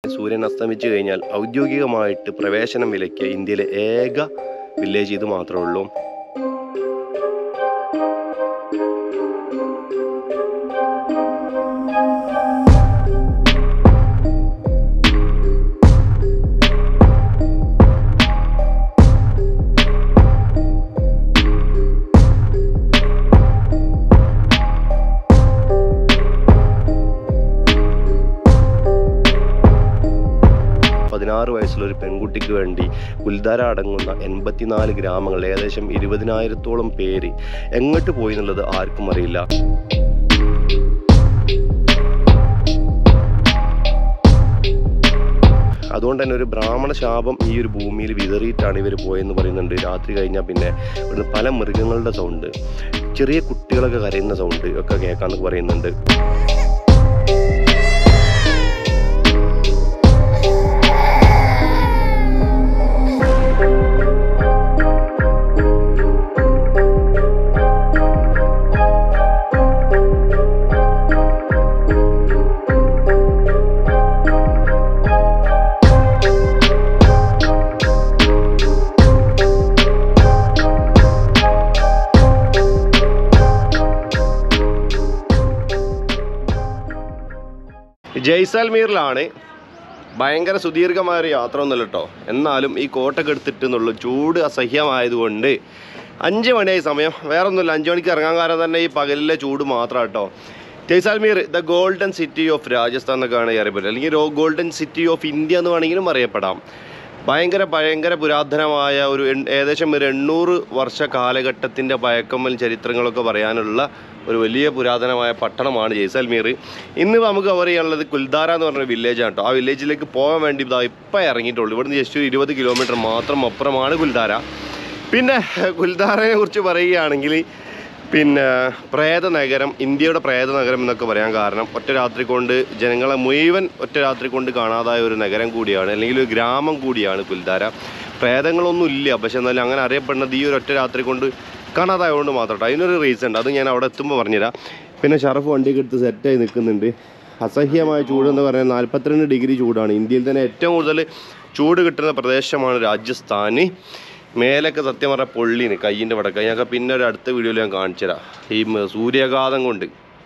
സൂര്യൻ അസ്തമിച്ചു കഴിഞ്ഞാൽ ഔദ്യോഗികമായിട്ട് പ്രവേശനം വിലക്കിയ ഇന്ത്യയിലെ ഏക വില്ലേജ് ഇത് മാത്രമേ ഉള്ളൂ പതിനാറ് വയസ്സുള്ള ഒരു പെൺകുട്ടിക്ക് വേണ്ടി കുൽധാര അടങ്ങുന്ന എൺപത്തിനാല് ഗ്രാമങ്ങൾ ഏകദേശം ഇരുപതിനായിരത്തോളം പേര് എങ്ങോട്ട് പോയി എന്നുള്ളത് ആർക്കും അറിയില്ല അതുകൊണ്ട് തന്നെ ഒരു ബ്രാഹ്മണ ശാപം ഈ ഒരു ഭൂമിയിൽ വിതറിയിട്ടാണ് ഇവർ പോയെന്ന് പറയുന്നുണ്ട് രാത്രി കഴിഞ്ഞാൽ പിന്നെ ഇവിടുന്ന് പല മൃഗങ്ങളുടെ സൗണ്ട് ചെറിയ കുട്ടികളൊക്കെ കരയുന്ന സൗണ്ട് ഒക്കെ കേൾക്കാമെന്ന് പറയുന്നുണ്ട് ജയ്സാൽമീറിലാണ് ഭയങ്കര സുദീർഘമായ ഒരു യാത്ര ഒന്നുമല്ല കേട്ടോ എന്നാലും ഈ കോട്ടൊക്കെ എടുത്തിട്ട് എന്നുള്ള ചൂട് അസഹ്യമായതുകൊണ്ട് അഞ്ച് മണിയായി സമയം വേറെ ഒന്നുമില്ല അഞ്ച് മണിക്ക് ഇറങ്ങാൻ കാരണം തന്നെ ഈ പകലിലെ ചൂട് മാത്രം കേട്ടോ Jaisalmer the golden city of Rajasthan എന്നൊക്കെയാണ് ഈ അറിയപ്പെടുന്നത് അല്ലെങ്കിൽ ഗോൾഡൻ സിറ്റി ഓഫ് ഇന്ത്യ എന്ന് വേണമെങ്കിലും അറിയപ്പെടാം ഭയങ്കര ഭയങ്കര പുരാതനമായ ഒരു എൺ- ഏകദേശം ഒരു എണ്ണൂറ് വർഷ കാലഘട്ടത്തിൻ്റെ പഴക്കമ്മൽ ചരിത്രങ്ങളൊക്കെ പറയാനുള്ള ഒരു വലിയ പുരാതനമായ പട്ടണമാണ് ജയ്സാൽമീർ ഇന്ന് നമുക്ക് കവർ ചെയ്യാനുള്ളത് കുൽദാര എന്ന് പറഞ്ഞ വില്ലേജ് ആണ് കേട്ടോ ആ വില്ലേജിലേക്ക് പോകാൻ വേണ്ടി ഇതാ ഇപ്പം ഇറങ്ങിയിട്ടുള്ളൂ ഇവിടുന്ന് ജസ്റ്റ് ഒരു ഇരുപത് കിലോമീറ്റർ മാത്രം അപ്പുറമാണ് കുൽദാര പിന്നെ കുൽദാരയെ കുറിച്ച് പറയുകയാണെങ്കിൽ പിന്നെ പ്രേത നഗരം ഇന്ത്യയുടെ പ്രേത നഗരം എന്നൊക്കെ പറയാൻ കാരണം ഒറ്റ രാത്രി കൊണ്ട് ജനങ്ങളെ മുഴുവൻ ഒറ്റ രാത്രി കൊണ്ട് കാണാതായ ഒരു നഗരം കൂടിയാണ് അല്ലെങ്കിൽ ഒരു ഗ്രാമം കൂടിയാണ് കുൽദാര പ്രേതങ്ങളൊന്നും ഇല്ല പക്ഷെ എന്നാലും അങ്ങനെ അറിയപ്പെടുന്നത് ഈ ഒരു ഒറ്റ രാത്രി കൊണ്ട് കാണാതായതുകൊണ്ട് മാത്രം കേട്ടോ അതിനൊരു റീസൺ ഉണ്ട് അത് ഞാൻ അവിടെ എത്തുമ്പോൾ പറഞ്ഞുതരാം പിന്നെ ഷറഫ് വണ്ടിയൊക്കെ എടുത്ത് സെറ്റായി നിൽക്കുന്നുണ്ട് അസഹ്യമായ ചൂടെന്ന് പറയുന്നത് നാൽപ്പത്തിരണ്ട് ഡിഗ്രി ചൂടാണ് ഇന്ത്യയിൽ തന്നെ ഏറ്റവും കൂടുതൽ ചൂട് കിട്ടുന്ന പ്രദേശമാണ് രാജസ്ഥാൻ മേലൊക്കെ സത്യം പറഞ്ഞാൽ പൊള്ളിന് കയ്യിൻ്റെ വടക്ക ഞങ്ങൾക്ക് പിന്നെ ഒരു അടുത്ത വീഡിയോയിൽ ഞാൻ കാണിച്ചു തരാം ഈ മ- സൂര്യാഘാതം കൊണ്ട്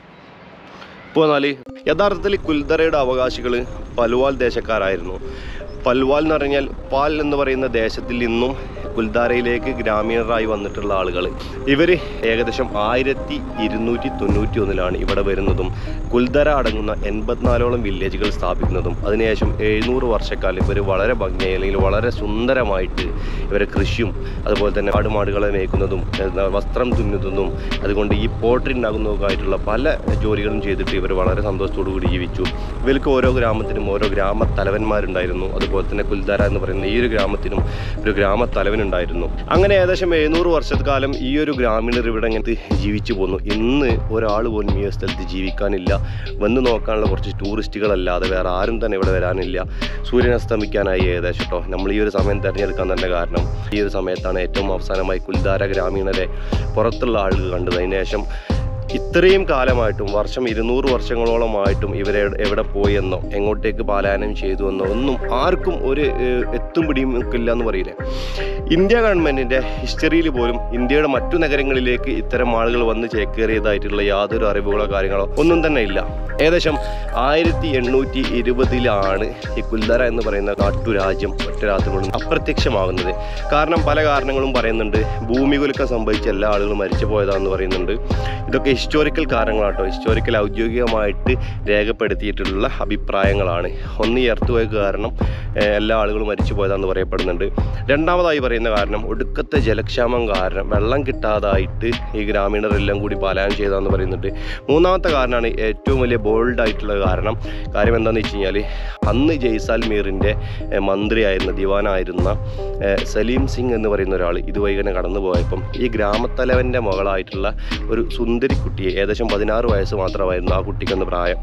ഇപ്പോൾ എന്നാൽ യഥാർത്ഥത്തിൽ കുൽദറയുടെ അവകാശികൾ പൽവാൽ ദേശക്കാരായിരുന്നു പൽവാൽ എന്ന് പറഞ്ഞാൽ പാൽ എന്ന് പറയുന്ന ദേശത്തിൽ നിന്നും കുൽദാരയിലേക്ക് ഗ്രാമീണരായി വന്നിട്ടുള്ള ആളുകൾ ഇവർ ഏകദേശം ആയിരത്തി ഇരുന്നൂറ്റി തൊണ്ണൂറ്റി ഒന്നിലാണ് ഇവിടെ വരുന്നതും കുൽദര അടങ്ങുന്ന എൺപത്തിനാലോളം വില്ലേജുകൾ സ്ഥാപിക്കുന്നതും അതിനുശേഷം എഴുന്നൂറ് വർഷക്കാലം ഇവർ വളരെ ഭംഗിയായി അല്ലെങ്കിൽ വളരെ സുന്ദരമായിട്ട് ഇവരെ കൃഷിയും അതുപോലെ തന്നെ ആടുമാടുകളെ മേയ്ക്കുന്നതും എന്താ വസ്ത്രം തുന്നുന്നതും അതുകൊണ്ട് ഈ പോട്ടറി ഉണ്ടാകുന്നതുമായിട്ടുള്ള പല ജോലികളും ചെയ്തിട്ട് ഇവർ വളരെ സന്തോഷത്തോടു കൂടി ജീവിച്ചു ഇവർക്ക് ഓരോ ഗ്രാമത്തിനും ഓരോ ഗ്രാമ തലവന്മാരുണ്ടായിരുന്നു അതുപോലെ തന്നെ കുൽദാര എന്ന് പറയുന്ന ഈ ഒരു ഗ്രാമത്തിനും ഒരു ഗ്രാമ തലവനുണ്ടായിരുന്നു അങ്ങനെ ഏകദേശം എഴുന്നൂറ് വർഷക്കാലം ഈ ഒരു ഗ്രാമീണർ ഇവിടെ ഇങ്ങനത്തെ ജീവിച്ചു പോന്നു ഇന്ന് ഒരാൾ പോലും ഈ ഒരു സ്ഥലത്ത് ജീവിക്കാനില്ല വന്ന് നോക്കാനുള്ള കുറച്ച് ടൂറിസ്റ്റുകളല്ലാതെ വേറെ ആരും തന്നെ ഇവിടെ വരാനില്ല സൂര്യൻ അസ്തമിക്കാനായി ഏകദേശം കേട്ടോ നമ്മൾ ഈ ഒരു സമയം തിരഞ്ഞെടുക്കാൻ തന്നെ കാരണം ഈ ഒരു സമയത്താണ് ഏറ്റവും അവസാനമായി കുൽദാര ഗ്രാമീണരെ പുറത്തുള്ള ആളുകൾ കണ്ടത് അതിന് ശേഷം ഇത്രയും കാലമായിട്ടും വർഷം ഇരുന്നൂറ് വർഷങ്ങളോളമായിട്ടും ഇവരെ എവിടെ പോയെന്നോ എങ്ങോട്ടേക്ക് പലായനം ചെയ്തു എന്നോ ഒന്നും ആർക്കും ഒരു ഏഹ്, എത്തും പിടിയും ഇല്ല എന്ന് പറയില്ലേ ഇന്ത്യ ഗവൺമെൻറ്റിൻ്റെ ഹിസ്റ്ററിയിൽ പോലും ഇന്ത്യയുടെ മറ്റു നഗരങ്ങളിലേക്ക് ഇത്തരം ആളുകൾ വന്ന് ചേക്കേറിയതായിട്ടുള്ള യാതൊരു അറിവുകളോ കാര്യങ്ങളോ ഒന്നും തന്നെ ഇല്ല ഏകദേശം ആയിരത്തി എണ്ണൂറ്റി ഇരുപതിലാണ് ഈ കുൽദര എന്ന് പറയുന്ന നാട്ടുരാജ്യം ഒറ്റ രാത്രി കൊണ്ട് അപ്രത്യക്ഷമാകുന്നത് കാരണം പല കാരണങ്ങളും പറയുന്നുണ്ട് ഭൂമികുലുക്കം സംഭവിച്ച എല്ലാ ആളുകളും മരിച്ചു പോയതാണെന്ന് പറയുന്നുണ്ട് ഇതൊക്കെ ഹിസ്റ്റോറിക്കൽ കാരണങ്ങളാട്ടോ ഹിസ്റ്റോറിക്കൽ ഔദ്യോഗികമായിട്ട് രേഖപ്പെടുത്തിയിട്ടുള്ള അഭിപ്രായങ്ങളാണ് ഒന്ന് ഈ എർത്ത് വേക്ക് കാരണം ഏഹ്, എല്ലാ ആളുകളും മരിച്ചു പോയതാണെന്ന് പറയപ്പെടുന്നുണ്ട് രണ്ടാമതായി പറയുന്ന കാരണം ഒടുക്കത്തെ ജലക്ഷാമം കാരണം വെള്ളം കിട്ടാതായിട്ട് ഈ ഗ്രാമീണരെല്ലാം കൂടി പലായനം ചെയ്തതെന്ന് പറയുന്നുണ്ട് മൂന്നാമത്തെ കാരണമാണ് ഏറ്റവും വലിയ ബോൾഡ് ആയിട്ടുള്ള കാരണം കാര്യം എന്താണെന്ന് വെച്ച് കഴിഞ്ഞാൽ അന്ന് ജയ്സാൽമീറിൻ്റെ ഏഹ്, മന്ത്രിയായിരുന്ന ദിവാനായിരുന്ന ഏഹ്, സലീം സിംഗ് എന്ന് പറയുന്ന ഒരാൾ ഇതുവഴി ഇങ്ങനെ കടന്നു പോയപ്പം ഈ ഗ്രാമത്തലവൻ്റെ മകളായിട്ടുള്ള ഒരു സുന്ദരി കുട്ടിയെ ഏകദേശം പതിനാറ് വയസ്സ് മാത്രമായിരുന്നു ആ കുട്ടിക്കെന്ന് പ്രായം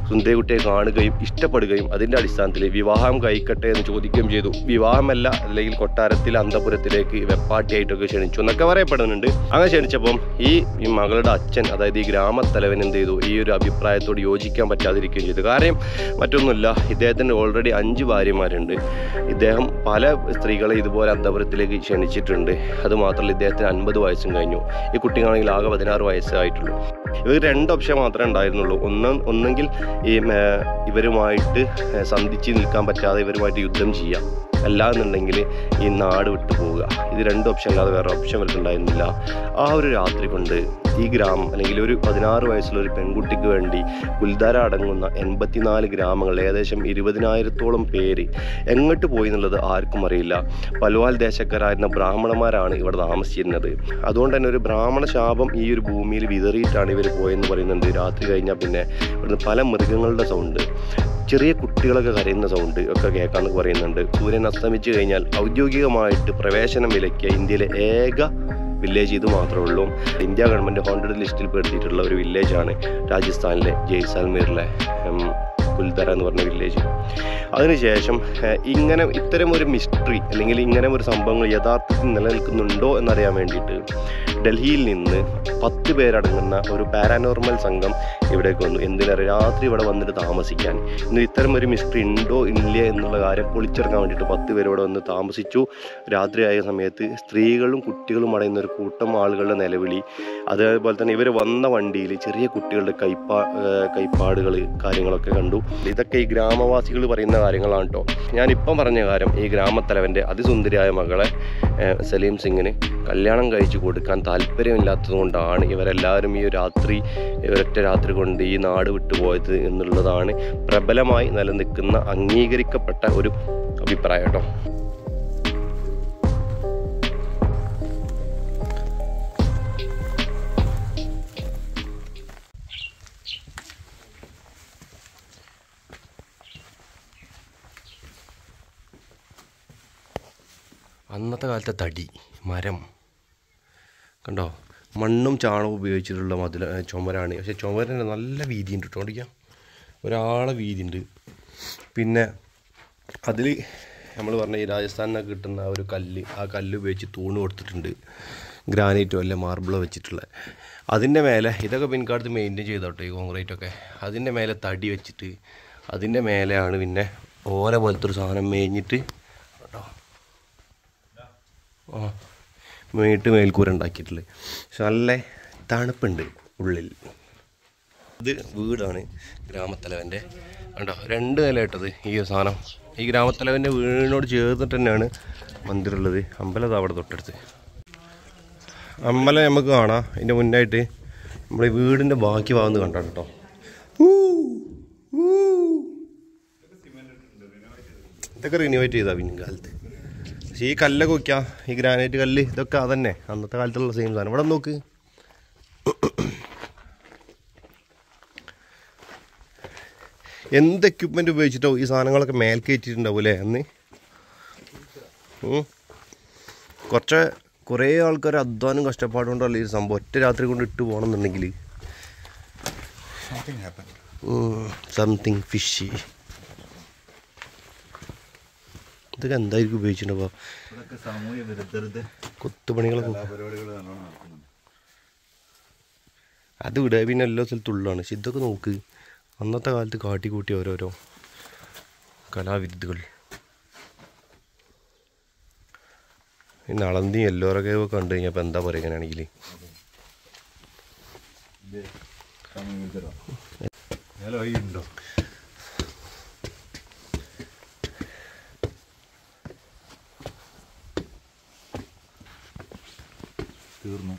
സുന്ദരികുട്ടിയെ കാണുകയും ഇഷ്ടപ്പെടുകയും അതിൻ്റെ അടിസ്ഥാനത്തിൽ വിവാഹം കഴിക്കട്ടെ എന്ന് ചോദിക്കുകയും ചെയ്തു വിവാഹമല്ല അല്ലെങ്കിൽ കൊട്ടാരത്തിൽ അന്തപുരത്തിലേക്ക് വെപ്പാട്ടിയായിട്ടൊക്കെ ക്ഷണിച്ചു എന്നൊക്കെ പറയപ്പെടുന്നുണ്ട് അങ്ങനെ ക്ഷണിച്ചപ്പം ഈ ഈ മകളുടെ അച്ഛൻ അതായത് ഈ ഗ്രാമത്തലവൻ എന്ത് ചെയ്തു ഈ ഒരു അഭിപ്രായത്തോട് യോജിക്കാൻ പറ്റാതിരിക്കുകയും ചെയ്തു കാരണം മറ്റൊന്നുമില്ല ഇദ്ദേഹത്തിന് ഓൾറെഡി അഞ്ച് ഭാര്യമാരുണ്ട് ഇദ്ദേഹം പല സ്ത്രീകളെ ഇതുപോലെ അന്തപുരത്തിലേക്ക് ക്ഷണിച്ചിട്ടുണ്ട് അതുമാത്രമല്ല ഇദ്ദേഹത്തിന് അൻപത് വയസ്സും കഴിഞ്ഞു ഈ കുട്ടിക്കാണെങ്കിൽ ആകെ പതിനാറ് വയസ്സായിട്ടുള്ളൂ ഇവർ രണ്ട് ഓപ്ഷൻ മാത്രമേ ഉണ്ടായിരുന്നുള്ളൂ ഒന്ന് ഒന്നെങ്കിൽ ഈ ഏ, ഇവരുമായിട്ട് ഏ, സന്ധിച്ച് നിൽക്കാൻ പറ്റാതെ ഇവരുമായിട്ട് യുദ്ധം ചെയ്യാം അല്ല എന്നുണ്ടെങ്കിൽ ഈ നാട് വിട്ടു പോവുക ഇത് രണ്ട് ഓപ്ഷൻ അല്ലാതെ വേറെ ഓപ്ഷൻ ഇവർക്ക് ഉണ്ടായിരുന്നില്ല ആ ഒരു രാത്രി കൊണ്ട് ഈ ഗ്രാമം അല്ലെങ്കിൽ ഒരു പതിനാറ് വയസ്സുള്ള ഒരു പെൺകുട്ടിക്ക് വേണ്ടി കുൽധാര അടങ്ങുന്ന എൺപത്തിനാല് ഗ്രാമങ്ങൾ ഏകദേശം ഇരുപതിനായിരത്തോളം പേര് എങ്ങോട്ട് പോയി എന്നുള്ളത് ആർക്കും അറിയില്ല പൽവാൽ ദേശക്കാരായിരുന്ന ബ്രാഹ്മണന്മാരാണ് ഇവിടെ താമസിച്ചിരുന്നത് അതുകൊണ്ട് തന്നെ ഒരു ബ്രാഹ്മണ ശാപം ഈ ഒരു ഭൂമിയിൽ വിതറിയിട്ടാണ് ഇവർ പോയെന്ന് പറയുന്നുണ്ട് രാത്രി കഴിഞ്ഞാൽ പിന്നെ ഇവിടുന്ന് പല മൃഗങ്ങളുടെ സൗണ്ട് ചെറിയ കുട്ടികളൊക്കെ കരയുന്ന സൗണ്ട് ഒക്കെ കേൾക്കാമെന്ന് പറയുന്നുണ്ട് സൂര്യൻ അസ്തമിച്ച് കഴിഞ്ഞാൽ ഔദ്യോഗികമായിട്ട് പ്രവേശനം വിലക്കിയ ഇന്ത്യയിലെ ഏക വില്ലേജ് ഇത് മാത്രമേ ഉള്ളൂ ഇന്ത്യ ഗവൺമെൻറ് ഹോണ്ടഡ് ലിസ്റ്റിൽ പെടുത്തിയിട്ടുള്ള ഒരു വില്ലേജാണ് രാജസ്ഥാനിലെ ജയ്സാൽമീറിലെ ഉം, കുൽത്തറ എന്ന് പറഞ്ഞ വില്ലേജ് അതിനുശേഷം ഏഹ്, ഇങ്ങനെ ഇത്തരം ഒരു മിസ്റ്ററി അല്ലെങ്കിൽ ഇങ്ങനെ ഒരു സംഭവങ്ങൾ യഥാർത്ഥത്തിൽ നിലനിൽക്കുന്നുണ്ടോ എന്നറിയാൻ വേണ്ടിയിട്ട് ഡൽഹിയിൽ നിന്ന് പത്ത് പേരടങ്ങുന്ന ഒരു പാരാനോർമൽ സംഘം ഇവിടേക്ക് വന്നു എന്തിനേറെ രാത്രി ഇവിടെ വന്നിട്ട് താമസിക്കാൻ ഇന്ന് ഇത്തരം ഒരു മിസ്റ്ററി ഉണ്ടോ ഇല്ല എന്നുള്ള കാര്യം പൊളിച്ചെടുക്കാൻ വേണ്ടിയിട്ട് പത്ത് പേര് ഇവിടെ വന്ന് താമസിച്ചു രാത്രിയായ സമയത്ത് സ്ത്രീകളും കുട്ടികളും അടയുന്ന ഒരു കൂട്ടം ആളുകളുടെ നിലവിളി അതേപോലെ തന്നെ ഇവർ വന്ന വണ്ടിയിൽ ചെറിയ കുട്ടികളുടെ കൈപ്പാ ഏഹ് കൈപ്പാടുകൾ കാര്യങ്ങളൊക്കെ കണ്ടു ഇതൊക്കെ ഈ ഗ്രാമവാസികൾ പറയുന്ന കാര്യങ്ങളാണ് കേട്ടോ ഞാനിപ്പം പറഞ്ഞ കാര്യം ഈ ഗ്രാമത്തലവൻ്റെ അതിസുന്ദരിയായ മകളെ ഏഹ് സലീം സിംഗിന് കല്യാണം കഴിച്ചു കൊടുക്കാൻ താല്പര്യമില്ലാത്തത് കൊണ്ടാണ് ഇവരെല്ലാവരും ഈ ഒരു രാത്രി ഒരൊറ്റ രാത്രി കൊണ്ട് ഈ നാട് വിട്ടുപോയത് എന്നുള്ളതാണ് പ്രബലമായി നിലനിൽക്കുന്ന അംഗീകരിക്കപ്പെട്ട ഒരു അഭിപ്രായം കേട്ടോ അന്നത്തെ കാലത്തെ തടി മരം കണ്ടോ മണ്ണും ചാണകവും ഉപയോഗിച്ചിട്ടുള്ള മതിൽ ഏ, ചുമരാണ് പക്ഷേ ചുമരിന് നല്ല വീതിയുണ്ട് കേട്ടോ ഓടിക്കാം ഒരാളെ വീതിയുണ്ട് പിന്നെ അതിൽ നമ്മൾ പറഞ്ഞ ഈ രാജസ്ഥാനിനൊക്കെ കിട്ടുന്ന ആ ഒരു കല്ല് ആ കല്ല് ഉപയോഗിച്ച് തൂണ് കൊടുത്തിട്ടുണ്ട് ഗ്രാനൈറ്റോ അല്ല മാർബിളോ വെച്ചിട്ടുള്ള അതിൻ്റെ മേലെ ഇതൊക്കെ പിൻകാലത്ത് മെയിൻറ്റെയിൻ ചെയ്തോട്ടെ ഈ കോൺക്രീറ്റ് ഒക്കെ അതിൻ്റെ മേലെ തടി വെച്ചിട്ട് അതിൻ്റെ മേലെയാണ് പിന്നെ ഓല പോലത്തെ ഒരു സാധനം മേഞ്ഞിട്ട് കേട്ടോ ആ മേട്ട് മേൽക്കൂര ഉണ്ടാക്കിയിട്ടുള്ളത് പക്ഷെ നല്ല തണുപ്പുണ്ട് ഉള്ളിൽ ഇത് വീടാണ് ഗ്രാമത്തലവൻ്റെ കണ്ടോ രണ്ട് നില ഇട്ടത് ഈ ഒരു സാധനം ഈ ഗ്രാമത്തലവൻ്റെ വീടിനോട് ചേർന്നിട്ട് തന്നെയാണ് മന്ദിരമുള്ളത് അമ്പലം ദാ അവിടെ തൊട്ടടുത്ത് അമ്പലം നമുക്ക് കാണാം അതിൻ്റെ മുന്നായിട്ട് നമ്മുടെ ഈ വീടിൻ്റെ ബാക്കി ഭാഗം കണ്ടാ കേട്ടോ ഇതൊക്കെ റിനോവേറ്റ് ചെയ്താ പിന്നെ കാലത്ത് പക്ഷേ ഈ കല്ലൊക്കെ വയ്ക്കാം ഈ ഗ്രാനൈറ്റ് കല്ല് ഇതൊക്കെ അതന്നെ അന്നത്തെ കാലത്തുള്ള സെയിം സാധനം ഇവിടെ നോക്ക് എന്ത് എക്യുപ്മെൻ്റ് ഉപയോഗിച്ചിട്ടോ ഈ സാധനങ്ങളൊക്കെ മേൽ കയറ്റിയിട്ടുണ്ടാവും അല്ലേ അന്ന് ഉം. കുറച്ച് കുറേ ആൾക്കാർ അധ്വാനം കഷ്ടപ്പാടും കൊണ്ടല്ല ഈ സംഭവം ഒറ്റ രാത്രി കൊണ്ട് ഇട്ട് പോകണമെന്നുണ്ടെങ്കിൽ Something happened. സംതിങ് ഫിഷി ഇതൊക്കെ എന്തായിരിക്കും ഉപയോഗിച്ചിട്ടുണ്ടാവുക ഇവിടൊക്കെ സാമൂഹ്യ വിരുദ്ധരുടെ കൊത്തുപണികളൊക്കെ കലാപരിപാടികൾ നല്ലോണം നടക്കുന്നുണ്ട് അത് വിടുക പിന്നെ എല്ലാ സ്ഥലത്തും ഉള്ളതാണ് പക്ഷെ ഇതൊക്കെ നോക്ക് അന്നത്തെ കാലത്ത് കാട്ടിക്കൂട്ടി ഓരോരോ കലാവിരുദ്ധകൾ ഈ നളന്തി എല്ലോറൊക്കെ കണ്ടു കഴിഞ്ഞാൽ ഇപ്പം എന്താ പറയുക ഇങ്ങനെയാണെങ്കിൽ ഇത് സാമൂഹ്യ വിരുദ്ധരോ ഹലോ ഈ ഉണ്ടോ തീർന്നു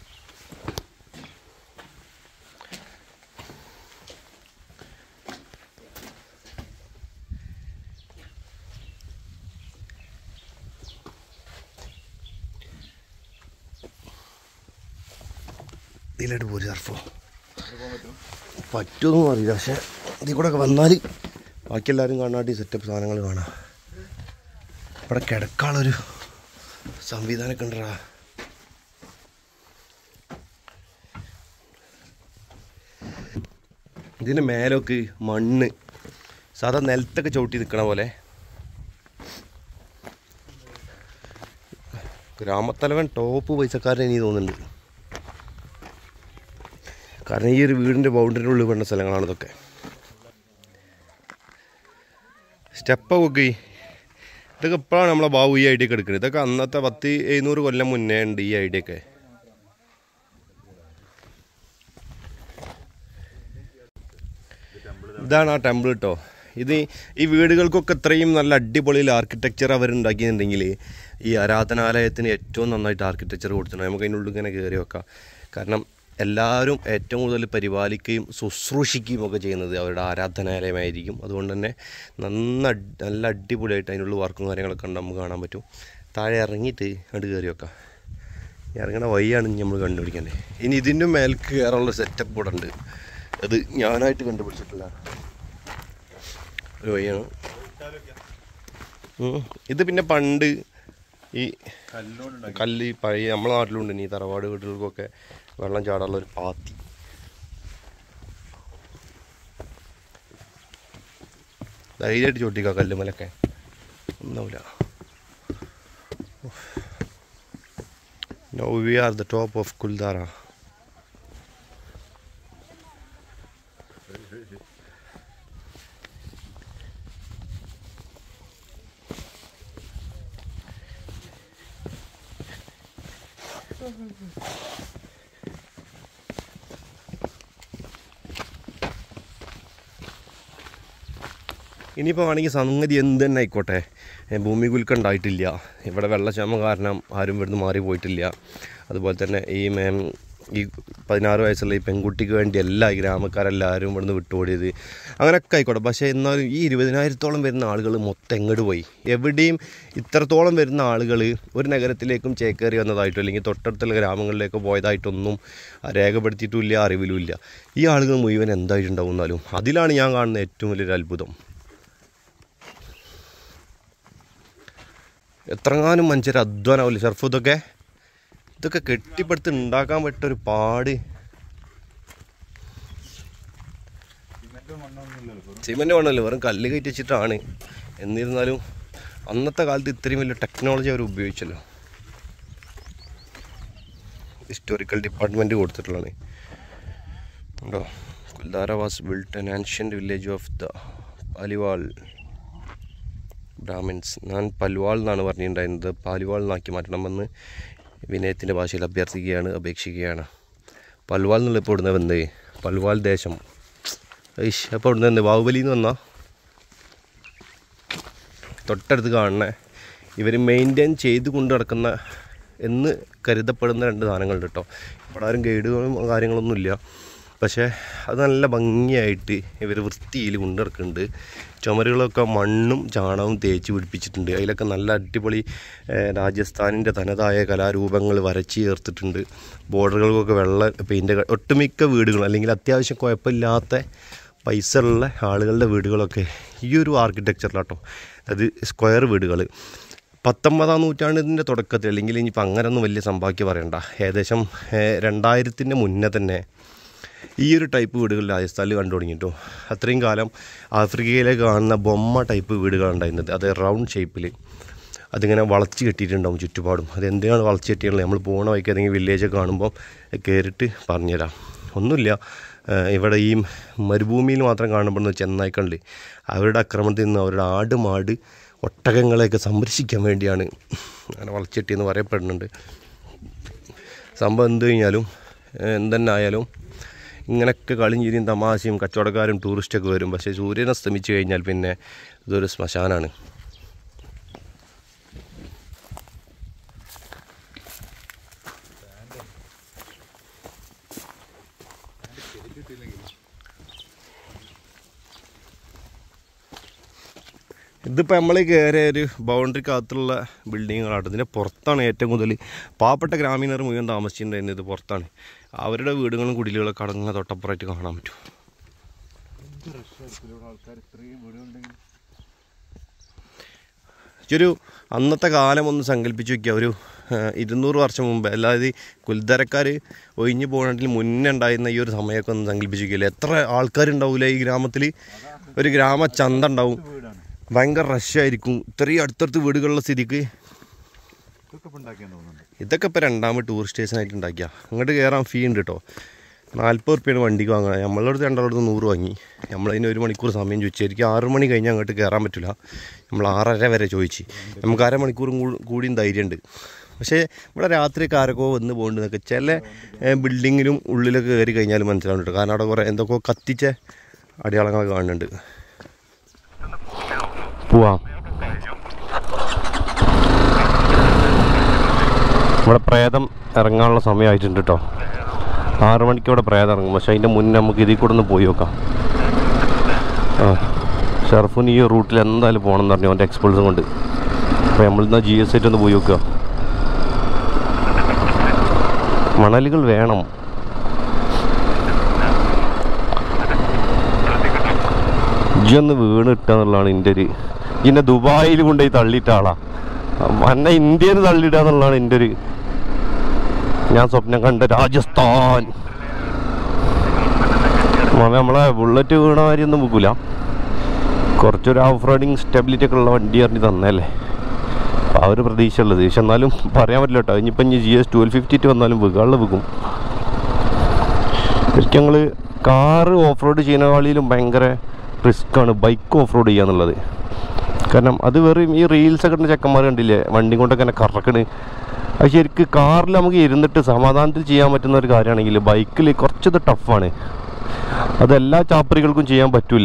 ഇതിലായിട്ട് പോരി സർഫോ പറ്റുമെന്നും അറിയില്ല പക്ഷെ ഇതിൽ കൂടെ ഒക്കെ വന്നാൽ ബാക്കി എല്ലാവരും കാണാണ്ട് ഈ സെറ്റപ്പ് സാധനങ്ങൾ കാണാം ഇവിടെ കിടക്കാനുള്ളൊരു സംവിധാനമൊക്കെ ഉണ്ടടാ ഇതിൻ്റെ മേലൊക്കെ മണ്ണ് സാധാ നിലത്തൊക്കെ ചവിട്ടി നിൽക്കണ പോലെ ഗ്രാമത്തലവൻ ടോപ്പ് പൈസക്കാരൻ എനിക്ക് തോന്നുന്നുണ്ട് കാരണം ഈ ഒരു വീടിൻ്റെ ബൗണ്ടറിൻ്റെ ഉള്ളിൽ പെടുന്ന സ്ഥലങ്ങളാണ് ഇതൊക്കെ സ്റ്റെപ്പൊക്കെ ഇതൊക്കെ ഇപ്പോഴാണ് നമ്മളെ ബാബു ഈ ഐഡിയ ഒക്കെ എടുക്കുന്നത് ഇതൊക്കെ അന്നത്തെ പത്ത് എഴുന്നൂറ് കൊല്ലം മുന്നേ ഉണ്ട് ഈ ഐഡിയ ഒക്കെ ഇതാണ് ആ ടെമ്പിൾ കേട്ടോ ഇത് ഈ വീടുകൾക്കൊക്കെ ഇത്രയും നല്ല അടിപൊളിയിൽ ആർക്കിടെക്ചർ അവരുണ്ടാക്കിയിട്ടുണ്ടെങ്കിൽ ഈ ആരാധനാലയത്തിന് ഏറ്റവും നന്നായിട്ട് ആർക്കിടെക്ചർ കൊടുത്തിട്ടുണ്ട് നമുക്ക് അതിനുള്ളിൽ ഇങ്ങനെ കയറി വെക്കാം കാരണം എല്ലാവരും ഏറ്റവും കൂടുതൽ പരിപാലിക്കുകയും ശുശ്രൂഷിക്കുകയും ഒക്കെ ചെയ്യുന്നത് അവരുടെ ആരാധനാലയമായിരിക്കും അതുകൊണ്ട് തന്നെ നന്ന നല്ല അടിപൊളിയായിട്ട് അതിനുള്ള വർക്കും കാര്യങ്ങളൊക്കെ ഉണ്ട് നമുക്ക് കാണാൻ പറ്റും താഴെ ഇറങ്ങിയിട്ട് അങ്ങോട്ട് കയറി വെക്കാം ഇറങ്ങണ വഴിയാണ് ഇനി നമ്മൾ കണ്ടുപിടിക്കേണ്ടത് ഇനി ഇതിൻ്റെ മേൽക്ക് കയറാനുള്ള സെറ്റപ്പ് ഇവിടെ ഉണ്ട് അത് ഞാനായിട്ട് കണ്ടുപിടിച്ചിട്ടില്ല ഒരു വഴിയാണ് ഉം. ഇത് പിന്നെ പണ്ട് ഈ കല്ലുകൊണ്ടുണ്ടാക്കി കല്ല് ഈ പഴയ നമ്മളെ നാട്ടിലുണ്ട് ഈ തറവാട് വീടുകൾക്കൊക്കെ വെള്ളം ചാടാനുള്ള ഒരു പാത്തി ധൈര്യമായിട്ട് ചോട്ടിക്കാം കല്ലുമലൊക്കെ ഒന്നാവില്ല Now we are the top of Kuldara. ഇനിയിപ്പോൾ വേണമെങ്കിൽ സംഗതി എന്ത് തന്നെ ആയിക്കോട്ടെ ഏ, ഭൂമി കുലുക്കം ഉണ്ടായിട്ടില്ല ഇവിടെ വെള്ളക്ഷാമം കാരണം ആരും ഇവിടുന്ന് മാറി പോയിട്ടില്ല അതുപോലെ തന്നെ ഈ മേം ഈ പതിനാറ് വയസ്സുള്ള ഈ പെൺകുട്ടിക്ക് വേണ്ടി എല്ലാ ഈ ഗ്രാമക്കാരെല്ലാവരും ഇവിടുന്ന് വിട്ടുപോടിയത് അങ്ങനെയൊക്കെ ആയിക്കോട്ടെ പക്ഷേ എന്നാലും ഈ ഇരുപതിനായിരത്തോളം വരുന്ന ആളുകൾ മൊത്തം എങ്ങോട്ട് പോയി എവിടെയും ഇത്രത്തോളം വരുന്ന ആളുകൾ ഒരു നഗരത്തിലേക്കും ചേക്കേറി വന്നതായിട്ടോ അല്ലെങ്കിൽ തൊട്ടടുത്തുള്ള ഗ്രാമങ്ങളിലേക്കോ പോയതായിട്ടൊന്നും രേഖപ്പെടുത്തിയിട്ടുമില്ല അറിവിലുമില്ല ഈ ആളുകൾ മുഴുവൻ എന്തായിട്ടുണ്ടാവും എന്നാലും അതിലാണ് ഞാൻ കാണുന്ന ഏറ്റവും വലിയൊരു അത്ഭുതം എത്രങ്ങാനും മനുഷ്യർ അധ്വാനാവില്ല ഷർഫ് ഇതൊക്കെ ഇതൊക്കെ കെട്ടിപ്പടുത്ത് ഉണ്ടാക്കാൻ പറ്റ ഒരു പാട് സിമെന്റ് മണ്ണൊന്നുമില്ലല്ലോ വെറും സിമെൻറ്റ് വേണമല്ലോ വെറും കല്ല് കയറ്റി വെച്ചിട്ടാണ് എന്നിരുന്നാലും അന്നത്തെ കാലത്ത് ഇത്രയും വലിയ ടെക്നോളജി അവർ ഉപയോഗിച്ചല്ലോ ഹിസ്റ്റോറിക്കൽ ഡിപ്പാർട്ട്മെൻറ്റ് കൊടുത്തിട്ടുള്ളതാണ് ഉണ്ടോ Kuldhara was built an ancient village of the Paliwal Brahmins ഞാൻ പൽവാൾ എന്നാണ് പറഞ്ഞിട്ടുണ്ടായിരുന്നത് പാലിവാൾ എന്നാക്കി മാറ്റണമെന്ന് വിനയത്തിൻ്റെ ഭാഷയിൽ അഭ്യർത്ഥിക്കുകയാണ് അപേക്ഷിക്കുകയാണ് പൽവാൾ എന്നുള്ള ഇപ്പോൾ ഇവിടുന്ന് വന്നത് പൽവാൾ ദേശം ഐഷ് അപ്പോൾ ഇവിടുന്ന് എന്ത് ബാഹുബലിയിൽ നിന്ന് വന്നാ തൊട്ടടുത്ത് കാണുന്ന ഇവർ മെയിൻറ്റെയിൻ ചെയ്ത് കൊണ്ട് നടക്കുന്ന എന്ന് കരുതപ്പെടുന്ന രണ്ട് സാധനങ്ങളുണ്ട് കേട്ടോ ഇവിടെ ആരും ഗൈഡുകളും കാര്യങ്ങളൊന്നും ഇല്ല പക്ഷേ അത് നല്ല ഭംഗിയായിട്ട് ഇവർ വൃത്തിയിൽ കൊണ്ടു നടക്കുന്നുണ്ട് ചുമരുകളൊക്കെ മണ്ണും ചാണകവും തേച്ച് പിടിപ്പിച്ചിട്ടുണ്ട് അതിലൊക്കെ നല്ല അടിപൊളി ഏഹ്, രാജസ്ഥാനിൻ്റെ തനതായ കലാരൂപങ്ങൾ വരച്ച് ചേർത്തിട്ടുണ്ട് ബോർഡറുകൾക്കൊക്കെ വെള്ള പെയിൻ്റ് ഒട്ടുമിക്ക വീടുകളും അല്ലെങ്കിൽ അത്യാവശ്യം കുഴപ്പമില്ലാത്ത പൈസ ഉള്ള ആളുകളുടെ വീടുകളൊക്കെ ഈ ഒരു ആർക്കിടെക്ചറിലാട്ടോ അത് സ്ക്വയർ വീടുകൾ പത്തൊമ്പതാം നൂറ്റാണ്ടിൻ്റെ തുടക്കത്തിൽ അല്ലെങ്കിൽ ഇനിയിപ്പോൾ അങ്ങനെയൊന്നും വലിയ സംഭാഗ്യം പറയണ്ട ഏകദേശം ഏഹ്, രണ്ടായിരത്തിൻ്റെ മുന്നേ തന്നെ ഈ ഒരു ടൈപ്പ് വീടുകൾ രാജസ്ഥാനിൽ കണ്ടു തുടങ്ങിയിട്ടോ അത്രയും കാലം ആഫ്രിക്കയിലേക്ക് കാണുന്ന ബൊമ്മ ടൈപ്പ് വീടുകളുണ്ടായിരുന്നത് അത് റൗണ്ട് ഷേപ്പിൽ അതിങ്ങനെ വളച്ച് കെട്ടിയിട്ടുണ്ടാവും ചുറ്റുപാടും അത് എന്തിനാണ് വളച്ച് കെട്ടിയിട്ടുള്ളത് നമ്മൾ പോണ വഴിക്ക് ഏതെങ്കിലും വില്ലേജൊക്കെ കാണുമ്പോൾ കയറിയിട്ട് പറഞ്ഞുതരാം ഒന്നുമില്ല ഏഹ് ഇവിടെ ഈ മരുഭൂമിയിൽ മാത്രം കാണപ്പെടുന്ന ചെന്നായ്ക്കളിൽ അവരുടെ ആക്രമണത്തിൽ നിന്ന് അവരുടെ ആട് മാട് ഒട്ടകങ്ങളെയൊക്കെ സംരക്ഷിക്കാൻ വേണ്ടിയാണ് അങ്ങനെ വളച്ചെട്ടിയെന്ന് പറയപ്പെടുന്നുണ്ട് സംഭവം എന്ത് കഴിഞ്ഞാലും ഏഹ് എന്തെന്നെ ആയാലും ഇങ്ങനെയൊക്കെ കളിയും ചിരിയും തമാശയും കച്ചവടക്കാരും ടൂറിസ്റ്റൊക്കെ വരും പക്ഷേ സൂര്യൻ അസ്തമിച്ച് കഴിഞ്ഞാൽ പിന്നെ ഇതൊരു ശ്മശാനാണ് ഇതിപ്പോൾ നമ്മൾ കയറിയ ഒരു ബൗണ്ടറിക്കകത്തുള്ള ബിൽഡിങ്ങുകളാണ് ഇതിൻ്റെ പുറത്താണ് ഏറ്റവും കൂടുതൽ പാവപ്പെട്ട ഗ്രാമീണർ മുഴുവൻ താമസിച്ചിട്ടുണ്ടായിരുന്നത് ഇത് പുറത്താണ് അവരുടെ വീടുകളും കുടിലുകളൊക്കെ അടങ്ങുന്ന തൊട്ടപ്പുറമായിട്ട് കാണാൻ പറ്റും ആൾക്കാർ ഇത്രയും വീടുകളുണ്ടെങ്കിൽ ഒരു അന്നത്തെ കാലം ഒന്ന് സങ്കല്പിച്ച് നോക്കിയാൽ ഒരു ഇരുന്നൂറ് വർഷം മുമ്പ് അല്ലാതെ ഈ കുൽത്തരക്കാർ ഒഴിഞ്ഞു പോകണമെങ്കിൽ മുന്നേ ഉണ്ടായിരുന്ന ഈ ഒരു സമയമൊക്കെ ഒന്ന് സങ്കല്പിച്ചിരിക്കില്ല എത്ര ആൾക്കാരുണ്ടാവില്ല ഈ ഗ്രാമത്തിൽ ഒരു ഗ്രാമ ചന്ത ഉണ്ടാവും ഭയങ്കര റഷായിരിക്കും ഇത്രയും അടുത്തടുത്ത് വീടുകളുള്ള സ്ഥിതിക്ക് ഇതൊക്കെ ഇപ്പൊ ഉണ്ടാക്കിയെന്ന് തോന്നുന്നുണ്ട് ഇതൊക്കെ ഇപ്പോൾ രണ്ടാമത് ടൂറിസ്റ്റ് സ്റ്റേഷനായിട്ട് ഉണ്ടാക്കിയ അങ്ങോട്ട് കയറാൻ ഫീ ഉണ്ട് കേട്ടോ നാൽപ്പത് റുപ്യാണ് വണ്ടിക്ക് വാങ്ങുക നമ്മളെ അടുത്ത് രണ്ടാളടുത്ത് നൂറ് വാങ്ങി നമ്മളതിന് ഒരു മണിക്കൂർ സമയം ചോദിച്ചു എനിക്ക് ആറ് മണി കഴിഞ്ഞാൽ അങ്ങോട്ട് കയറാൻ പറ്റില്ല നമ്മൾ ആറര വരെ ചോദിച്ച് നമുക്ക് അരമണിക്കൂറും കൂ- കൂടിയും ധൈര്യമുണ്ട് പക്ഷേ ഇവിടെ രാത്രിയൊക്കെ ആരൊക്കെ വന്ന് പോകുന്നതൊക്കെ ചില ഏഹ്, ബിൽഡിങ്ങിലും ഉള്ളിലൊക്കെ കയറി കഴിഞ്ഞാൽ മനസ്സിലാവുന്നുണ്ട് കാരണം അവിടെ കുറേ എന്തൊക്കെ കത്തിച്ച അടയാളങ്ങളൊക്കെ കാണുന്നുണ്ട് പോവാം ഇവിടെ പ്രേതം ഇറങ്ങാനുള്ള സമയമായിട്ടുണ്ട് കേട്ടോ ആറ് മണിക്ക് ഇവിടെ പ്രേതം ഇറങ്ങും പക്ഷെ അതിൻ്റെ മുന്നേ നമുക്ക് ഇതിൽ കൂടെ ഒന്ന് പോയി നോക്കാം ആ ഷർഫുന് ഈ റൂട്ടിൽ എന്തായാലും പോകണം എന്ന് പറഞ്ഞു അവൻ്റെ എക്സ്പൾസും കൊണ്ട് അപ്പോൾ നമ്മളിന്ന് ജി എസ് ആയിട്ട് ഒന്ന് പോയി നോക്കുക മണലുകൾ വേണം ഇജ്ജി ഒന്ന് വീണ് കിട്ടുക എന്നുള്ളതാണ് എൻ്റെ ഒരു ഇന്നെ ദുബായിൽ കൊണ്ടുപോയി തള്ളിയിട്ട ആളാ എന്നെ ഇന്ത്യയിൽ നിന്ന് തള്ളിയിടുക എന്നുള്ളതാണ് എൻ്റെ ഒരു ഞാൻ സ്വപ്നം കണ്ട രാജസ്ഥാൻ മാമ നമ്മളെ ബുള്ളറ്റ് വീണ കാര്യമൊന്നും വെക്കൂല കുറച്ചൊരു ഓഫ് റോഡിങ് സ്റ്റെബിലിറ്റി ഒക്കെ ഉള്ള വണ്ടി അറിഞ്ഞ് തന്നല്ലേ അപ്പോൾ ആ ഒരു പ്രതീക്ഷ ഉള്ളത് പക്ഷെ എന്നാലും പറയാൻ പറ്റില്ല കേട്ടോ ഇനിയിപ്പം ഇനി G S twelve fifty two വന്നാലും വെക്കാനുള്ള വെക്കും ശരിക്കും ഞങ്ങൾ കാറ് ഓഫ് റോഡ് ചെയ്യുന്നതിലും ഭയങ്കര റിസ്ക്കാണ് ബൈക്ക് ഓഫ് റോഡ് ചെയ്യുക എന്നുള്ളത് കാരണം അത് വെറും ഈ റീൽസ് ഒക്കെ ഇടുന്ന ചെക്കന്മാർ കണ്ടില്ലേ വണ്ടി കൊണ്ടൊക്കെ ഇങ്ങനെ കറക്കണ് അത് ശരിക്ക് കാറിൽ നമുക്ക് ഇരുന്നിട്ട് സമാധാനത്തിൽ ചെയ്യാൻ പറ്റുന്ന ഒരു കാര്യമാണെങ്കിൽ ബൈക്കിൽ കുറച്ചത് ടഫാണ് അതെല്ലാ ചാപ്പറികൾക്കും ചെയ്യാൻ പറ്റില്ല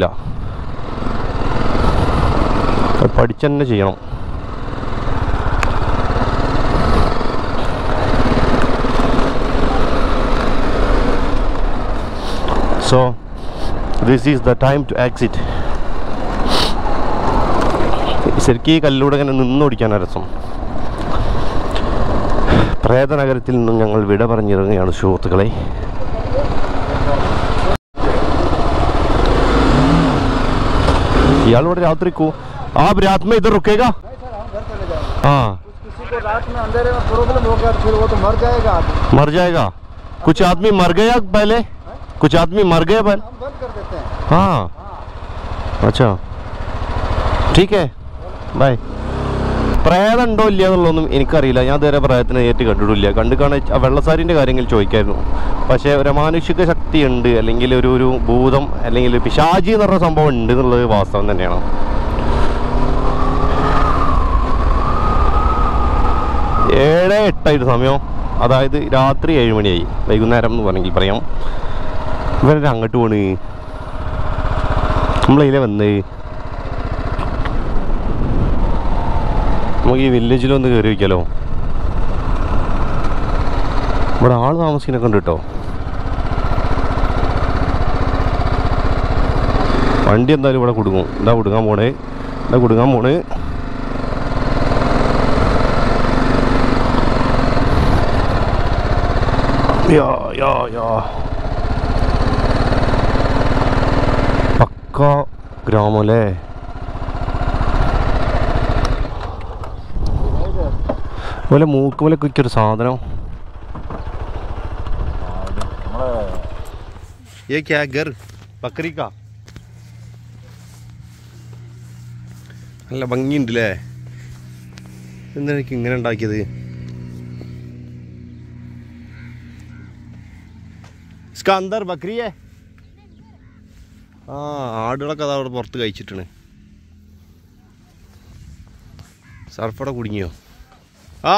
അത് പഠിച്ച് തന്നെ ചെയ്യണം so this is the time to exit ശരിക്കും ഈ കല്ലിലൂടെ ഇങ്ങനെ നിന്നോടിക്കാനാണ് രസം പ്രേതനഗരത്തിൽ നിന്നും ഞങ്ങൾ വിട പറഞ്ഞിറങ്ങുകയാണ് സുഹൃത്തുക്കളെ ഇയാൾ ഇവിടെ രാത്രി കൂ ആ രാത് में इधर रुकेगा हाँ किसी को रात में अंधेरे में प्रॉब्लम हो गया तो फिर वो तो मर जाएगा आदमी मर जाएगा कुछ आदमी मर गया पहले कुछ आदमी मर गए पहले हम बंद कर देते हैं हाँ अच्छा ठीक है ബൈ പ്രേതം ഉണ്ടോ ഇല്ല എന്നുള്ളതൊന്നും എനിക്കറിയില്ല ഞാൻ ഇതുവരെ പ്രേതത്തിനെ നേരിട്ട് കണ്ടിട്ടില്ല കണ്ടു കാണാൻ ആ വെള്ളസാരിൻ്റെ കാര്യങ്ങൾ ചോദിക്കായിരുന്നു പക്ഷേ ഒരു അമാനുഷിക ശക്തി ഉണ്ട് അല്ലെങ്കിൽ ഒരു ഒരു ഭൂതം അല്ലെങ്കിൽ ഒരു പിശാചി എന്ന് പറഞ്ഞ സംഭവം ഉണ്ട് എന്നുള്ളത് വാസ്തവം തന്നെയാണ് ഏഴ് എട്ടായിട്ട് സമയം അതായത് രാത്രി ഏഴ് മണിയായി വൈകുന്നേരം എന്ന് വേണമെങ്കിൽ പറയാം ഇവരെ അങ്ങോട്ട് പോണ് നമ്മളതിലെ വന്ന് നമുക്ക് ഈ വില്ലേജിലൊന്ന് കയറി വയ്ക്കാലോ ഇവിടെ ആൾ താമസിക്കുന്നൊക്കെ ഉണ്ട് കേട്ടോ വണ്ടി എന്തായാലും ഇവിടെ കൊടുക്കും എന്താ കൊടുക്കാൻ പോണേ എന്താ കൊടുക്കാൻ പോണേ യാ യാ യാ പക്ക ഗ്രാമല്ലേ അതുപോലെ മൂക്കുമലൊക്കെ വെച്ചൊരു സാധനം നമ്മളെ ये क्या है घर बकरी का നല്ല ഭംഗിയുണ്ട് അല്ലേ എന്താ എനിക്ക് ഇങ്ങനെ ഉണ്ടാക്കിയത് इसका अंदर बकरी है ആ ആടുകളൊക്കെ അതാ അവിടെ പുറത്ത് കഴിച്ചിട്ടാണ് സർഫടെ കുടുങ്ങിയോ ആ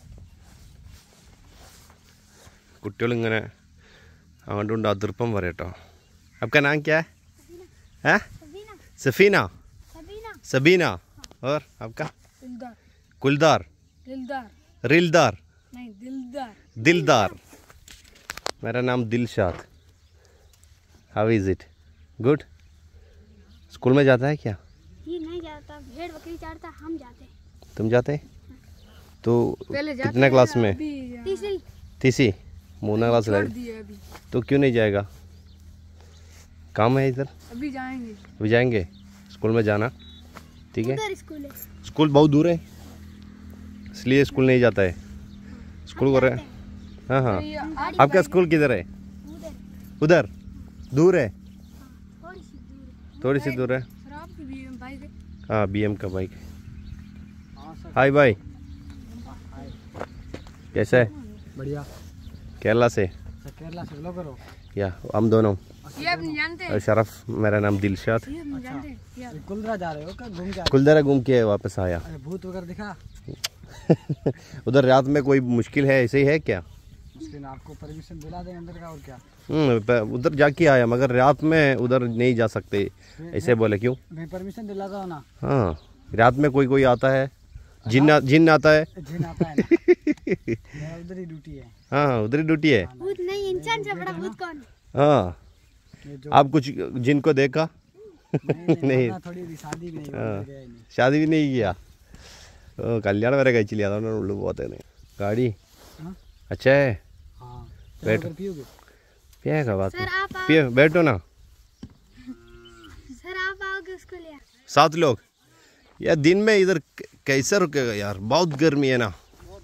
കുട്ടികളിങ്ങനെ അങ്ങോട്ടും കൊണ്ട് അതിർപ്പം പറയട്ടോ आपका नाम क्या है हैं सबीना सफीना सबीना सबीना और आपका दिलदार कुलदार दिलदार रिलदार नहीं दिलदार दिलदार मेरा नाम Dilshad how is it good school में जाता है क्या ये नहीं जाता भेड़ बकरी चारता हम जाते तुम जाते तो कितने क्लास में तीसरी तीसरी मूना क्लास छोड़ लग दिए अभी तो क्यों नहीं जाएगा काम है इधर अभी जाएंगे अभी जाएंगे स्कूल में जाना ठीक है उधर स्कूल है स्कूल बहुत दूर है इसलिए स्कूल नहीं जाता है स्कूल कर रहे हैं हाँ हाँ आपका स्कूल किधर है उधर उधर दूर है थोड़ी सी दूर थोड़ी सी दूर है सर आपकी भी बाइक है हाँ बी एम का बाइक हाय भाई कैसा है बढ़िया केरला से सर केरला से लो करो या हम दोनों ये आप नहीं जानते और शरफ मेरा नाम दिलशाद ये आप नहीं जानते ये आप- कुलरा जा रहे हो क्या घूम के कुलदरा घूम के वापस आया अरे भूत वगैरह दिखा उधर रात में कोई मुश्किल है ऐसे ही है क्या मुश्किल आपको परमिशन दिला देंगे अंदर का और क्या हम्म, प- उधर जाके आया मगर रात में उधर नहीं जा सकते ऐसे बोले क्यों मैं परमिशन दिलाता हूँ ना हाँ रात में कोई कोई आता है जिन आ, जिन आता है जिन आता है ना मेरा उधर ही ड्यूटी है हाँ उधर ही ड्यूटी है भूत नहीं इंसान से बड़ा भूत कौन है हाँ ये जो आप कुछ जिनको देखा नहीं, नहीं। नहीं, थोड़ी भी शादी भी नहीं हाँ। हुई, गया ही नहीं ഷാദി പിന്നെ ചെയ്യാ ഓ കല്യാണം വരെ കഴിച്ചില്ല അതുകൊണ്ടാണ് ഉള്ളു പോകാത്തത് ഗാഡി हाँ അച്ഛേ हाँ बैठ। अगर पियोगे पिएगा बात सर आप आओ पिए बैठो ना सर आप आओगे उसको ले आओ। सात लोग यार दिन में इधर क- कैसे रुकेगा यार बहुत गर्मी है ना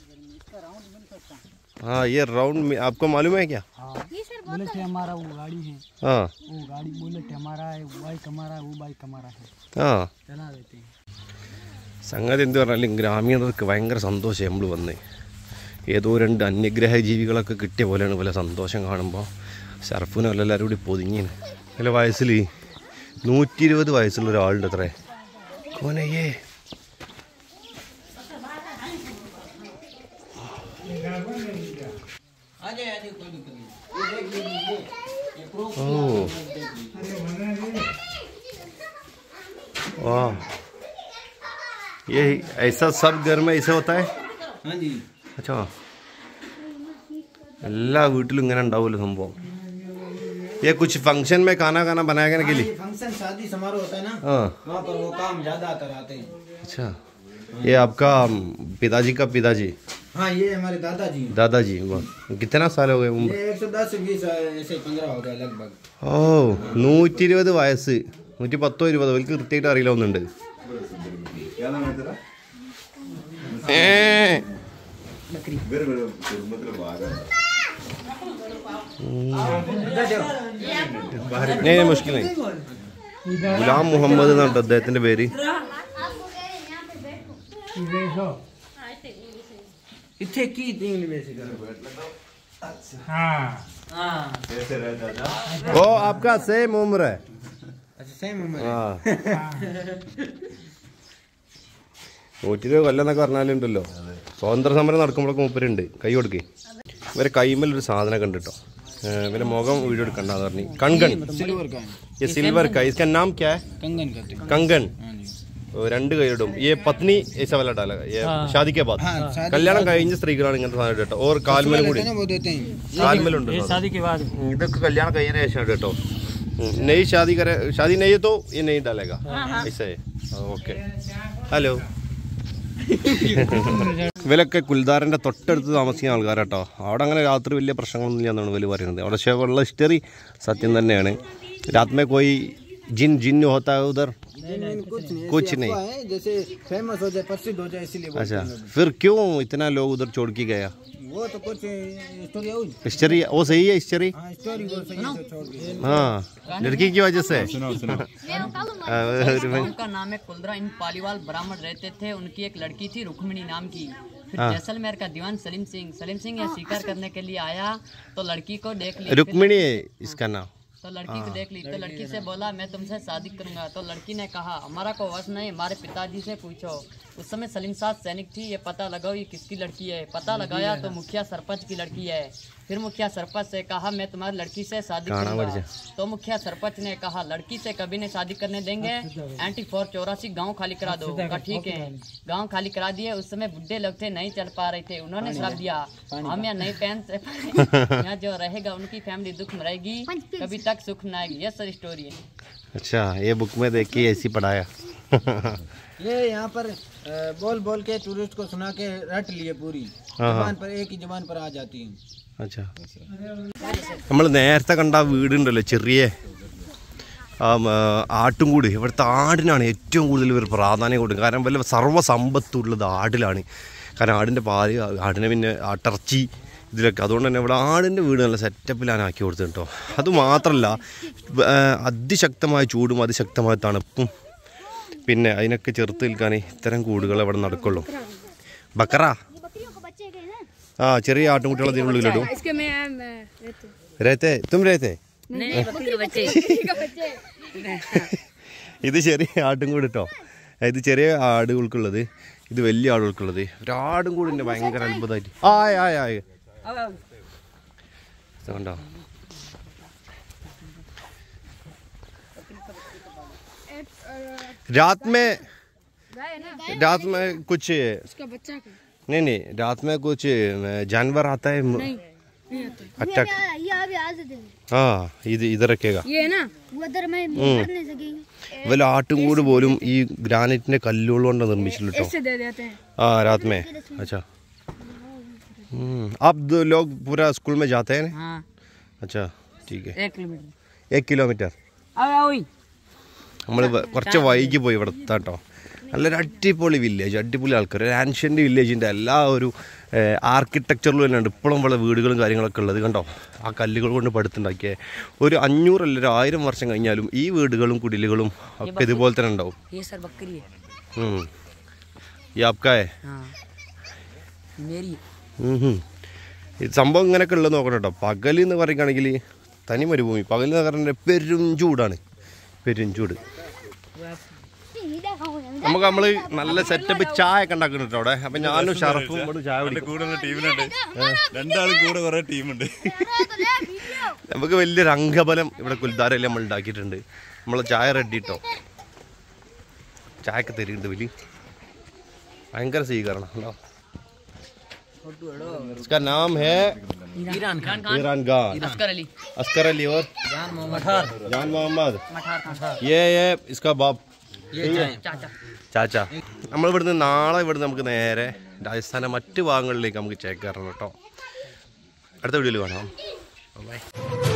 हाँ ये राउंड में आपको मालूम है क्या हाँ ये सर बहुत बुलेट है हमारा वो गाड़ी है हाँ वो गाड़ी बुलेट हमारा है वो बाइक हमारा है वो बाइक हमारा है हाँ चला देते हैं സംഗതി എന്ത് പറഞ്ഞാലും ഗ്രാമീണർക്ക് ഭയങ്കര സന്തോഷം നമ്മൾ വന്ന് ഏതോ രണ്ട് അന്യഗ്രഹ ജീവികളൊക്കെ കിട്ടിയ പോലെയാണ് പോലെ സന്തോഷം കാണുമ്പോൾ ഷർഫിനും എല്ലാവരും കൂടി പൊതിഞ്ഞിന് അല്ല വയസ്സിൽ നൂറ്റി ഇരുപത് വയസ്സുള്ള ഒരാളുണ്ട് അത്രേ കോനയ്യേ ഓ वाह ये ऐसा सब घर में ऐसा होता है हाँ जी अच्छा എല്ലാ വീട്ടിലും ഇങ്ങനെ ഉണ്ടാവുമല്ലോ സംഭവം ये कुछ फंक्शन में खाना खाना बनाने के लिए फंक्शन शादी समारोह होता है ना हाँ वहाँ पर वो काम ज्यादा कराते हैं अच्छा ये आपका पिताजी का पिताजी हाँ ये हमारे दादाजी हैं। दादाजी वो कितना साल हो गए उम्र ये एक सौ दस बीस ऐसे पंद्रह हो गया लगभग ഓ നൂറ്റി ഇരുപത് വയസ്സ് നൂറ്റി പത്തോ ഇരുപതോ എനിക്ക് കൃത്യമായിട്ട് അറിയില്ല ഒന്നുണ്ട് ഏ नहीं नहीं मुश्किल नहीं गुलाम മുഹമ്മദ് എന്നാണ് അദ്ദേഹത്തിന്റെ പേര് इतने की तीन वैसे वो आपका सेम उम्र है अच्छा सेम उम्र ആ നൂറ്റി ഇരുപത് കൊല്ലം എന്നൊക്കെ പറഞ്ഞാലുണ്ടല്ലോ സ്വാതന്ത്ര്യ സമരം നടക്കുമ്പോഴൊക്കെ മൂപ്പരുണ്ട് കൈ കൊടുക്കേ ഇവരെ കൈമേൽ ഒരു സാധനം കണ്ടിട്ടോ ഇവരെ മുഖം വീഡിയോ എടുക്കണ്ടെന്ന് പറഞ്ഞു കൺകൺ सिल्वर का है ये सिल्वर का इसका नाम क्या है कंगन करते हैं कंगन हाँ जी ഓ, രണ്ട് കൈയിടും ഈ പത്നി ऐसा वाला डाला ये शादी के बाद हाँ शादी കല്യാണം കഴിഞ്ഞ സ്ത്രീകളാണ് ഇങ്ങനത്തെ സാധനം കേട്ടോ ഓർ കാൽമേൽ കൂടി कहते हैं ना, वो देते हैं കാൽമേലുണ്ട് शादी के बाद ഇതൊക്കെ കല്യാണം കഴിഞ്ഞ ശേഷം കേട്ടോ നെയ് ഷാദി കരെ ഷാദി നെയ്യ് തോ ഈ നെയ് ഡാലേഗാ ऐसा है ഓക്കെ ഹലോ ഇവരൊക്കെ കുൽദാറിന്റെ തൊട്ടടുത്ത് താമസിക്കുന്ന ആൾക്കാരാട്ടോ അവിടെ അങ്ങനെ രാത്രി വലിയ പ്രശ്നങ്ങളൊന്നും ഇല്ല എന്നാണ് ഇവര് പറയുന്നത് അവിടെ പക്ഷേ ഉള്ള ഹിസ്റ്ററി സത്യം തന്നെയാണ് രാത്രി പോയി ജിൻ ജിൻ होता है उधर कुछ नहीं कुछ नहीं है जैसे फेमस हो जाए प्रसिद्ध हो जाए इसीलिए बोलते अच्छा हैं लोग। फिर क्यों इतना लोग उधर छोड़ के गया वो तो कुछ स्टोरी हुई हिस्टरी वो सही है हिस्टरी हाँ स्टोरी वो सही है तो छोड़ के हाँ लड़की की वजह से हाँ, ഒരു മിനിറ്റ്. उनका नाम है कुलदरा इन पालीवाल ब्राह्मण रहते थे उनकी एक लड़की थी रुक्मिणी नाम की फिर हाँ। जैसलमेर का दीवान सलीम सिंह सलीम सिंह यहाँ शिकार करने के लिए आया तो लड़की को देख ली फिर- रुक्मिणी है इसका नाम तो लड़की को देख ली तो लड़की से बोला मैं तुमसे शादी करूंगा तो लड़की ने कहा हमारा को वश नहीं हमारे पिताजी से पूछो उस समय सलीम साथ सैनिक थी ये पता लगाओ ये किसकी लड़की है पता लगाया तो मुखिया सरपंच की लड़की है फिर मुखिया सरपंच से कहा मैं तुम्हारी लड़की से शादी गाना बढ़ करूंगा तो मुखिया सरपंच ने कहा लड़की से कभी नहीं शादी करने देंगे एंटी फोर चौरासी गाँव खाली करा दो कहा ठीक है गाँव खाली करा दिए उस समय बुढ़े लोग थे नहीं चल पा रहे थे उन्होंने श्राप दिया हम यहाँ नहीं पहन से यहाँ जो रहेगा उनकी फैमिली दुख में रहेगी कभी तक सुख न आएगी ये सर स्टोरी है अच्छा ये बुक में देख के ऐसी पढ़ाया ये यहाँ पर अ, बोल बोल के टूरिस्ट को सुना के रट लिए पूरी हाँ, हाँ। जबान पर एक ही जबान पर आ जाती है അച്ഛാ നമ്മൾ നേരത്തെ കണ്ട ആ വീടുണ്ടല്ലോ ചെറിയ ആ മ, ആട്ടുംകൂട് ഇവിടുത്തെ ആടിനാണ് ഏറ്റവും കൂടുതൽ ഇവർ പ്രാധാന്യം കൊടുക്കുക കാരണം വല്ല സർവ്വസമ്പത്തുള്ളത് ആടിലാണ് കാരണം ആടിൻ്റെ പാല് ആടിനെ പിന്നെ ആട്ടിറച്ചി ഇതിലൊക്കെ അതുകൊണ്ട് തന്നെ ഇവിടെ ആടിൻ്റെ വീട് നല്ല സെറ്റപ്പിലാണ് ആക്കി കൊടുത്തത് കേട്ടോ അതുമാത്രമല്ല അതിശക്തമായ ചൂടും അതിശക്തമായ തണുപ്പും പിന്നെ അതിനൊക്കെ ചെറുത്ത് നിൽക്കാൻ ഇത്തരം കൂടുകൾ ഇവിടെ നടക്കുള്ളൂ ബക്കറ बकरियों को बच्चे गए ना ആ ചെറിയ ആട്ടുംകുട്ടികൾ അതിനുള്ളിലിടും इसके में रहते രേത്തെ തും രേത്തെ नहीं बकरी के बच्चे ഇത് ചെറിയ ആട്ടും കൂടി കേട്ടോ ഇത് ചെറിയ ആടുകൾക്കുള്ളത് ഇത് വലിയ ആടുകൾക്കുള്ളത് ഒരാടും കൂടി ഉണ്ട് ഭയങ്കര അത്ഭുതമായിട്ട് ആയ ആയ ആയ കണ്ടോ रात में रात में कुछ उसका बच्चा का नहीं नहीं रात में कुछ अ, जानवर आता है अटैक ये अभी आज दे हाँ ഇത് ഇത് रखेगा ये है ना वो उधर में भर नहीं सकेगी വല്ല ആട്ടുംകൂട് പോലും ഈ ഗ്രാനൈറ്റിന്റെ കല്ലുകൾ കൊണ്ട് നിർമ്മിച്ചിട്ടുള്ളൂ കേട്ടോ इससे दे देते हैं हाँ रात में अच्छा हम्म, आप दो लोग पूरा स्कूल में जाते हैं ना? हाँ अच्छा ठीक है एक किलोमीटर एक किलोमीटर अब आओ നമ്മൾ കുറച്ച് വൈകി പോയി ഇവിടെ എത്താം കേട്ടോ നല്ലൊരു അടിപൊളി വില്ലേജ് അടിപൊളി ആൾക്കാർ ഒരു ആൻഷ്യൻ്റ് വില്ലേജിൻ്റെ എല്ലാ ഒരു ആർക്കിടെക്ചറിലും തന്നെ ഉണ്ട് ഇപ്പോഴും ഇവിടെ വീടുകളും കാര്യങ്ങളൊക്കെ ഉള്ളത് കണ്ടോ ആ കല്ലുകൾ കൊണ്ട് പടുത്തുണ്ടാക്കിയ ഒരു അഞ്ഞൂറല്ല ഒരു ആയിരം വർഷം കഴിഞ്ഞാലും ഈ വീടുകളും കുടിലുകളും ഒക്കെ ഇതുപോലെ തന്നെ ഉണ്ടാവും ये सर बकरी है ഉം. ഈ ആപ്കായ हाँ मेरी ഇത് സംഭവം ഇങ്ങനെയൊക്കെ ഉള്ളത് നോക്കണം കേട്ടോ പകൽ എന്ന് പറയുകയാണെങ്കിൽ തനി മരുഭൂമി പകൽ എന്ന് പറഞ്ഞാൽ പെരും ചൂടാണ് പെരും ചൂട് നമുക്ക് നമ്മൾ നല്ല സെറ്റപ്പ് ചായ ഒക്കെ ഉണ്ടാക്കുന്നുണ്ട് കേട്ടോ അവിടെ അപ്പം ഞാനും ഷറഫും ഇവിടെ ചായ കുടിക്കും കൂടെ ടീമിനുണ്ട് രണ്ടാളും കൂടെ കുറെ ടീമുണ്ട് നമുക്ക് വലിയൊരു അംഗബലം ഇവിടെ കുൽദാരയിൽ നമ്മൾ ഉണ്ടാക്കിയിട്ടുണ്ട് നമ്മൾ ചായ റെഡി കേട്ടോ ചായക്ക് തരുന്നുണ്ട് വലിയ ഭയങ്കര സ്വീകരണം ഹലോ इसका नाम है ईरान खान ईरान खान अस्कर अली अस्कर अली और जान मोहम्मद जान मोहम्मद मठार खान ये ये इसका बाप चाचा ചാച്ച നമ്മൾ ഇവിടുന്ന് നാളെ ഇവിടുന്ന് നമുക്ക് നേരെ രാജസ്ഥാനെ മറ്റ് ഭാഗങ്ങളിലേക്ക് നമുക്ക് ചേക്കേറണം കേട്ടോ അടുത്ത വീഡിയോയിൽ കാണാം ബൈ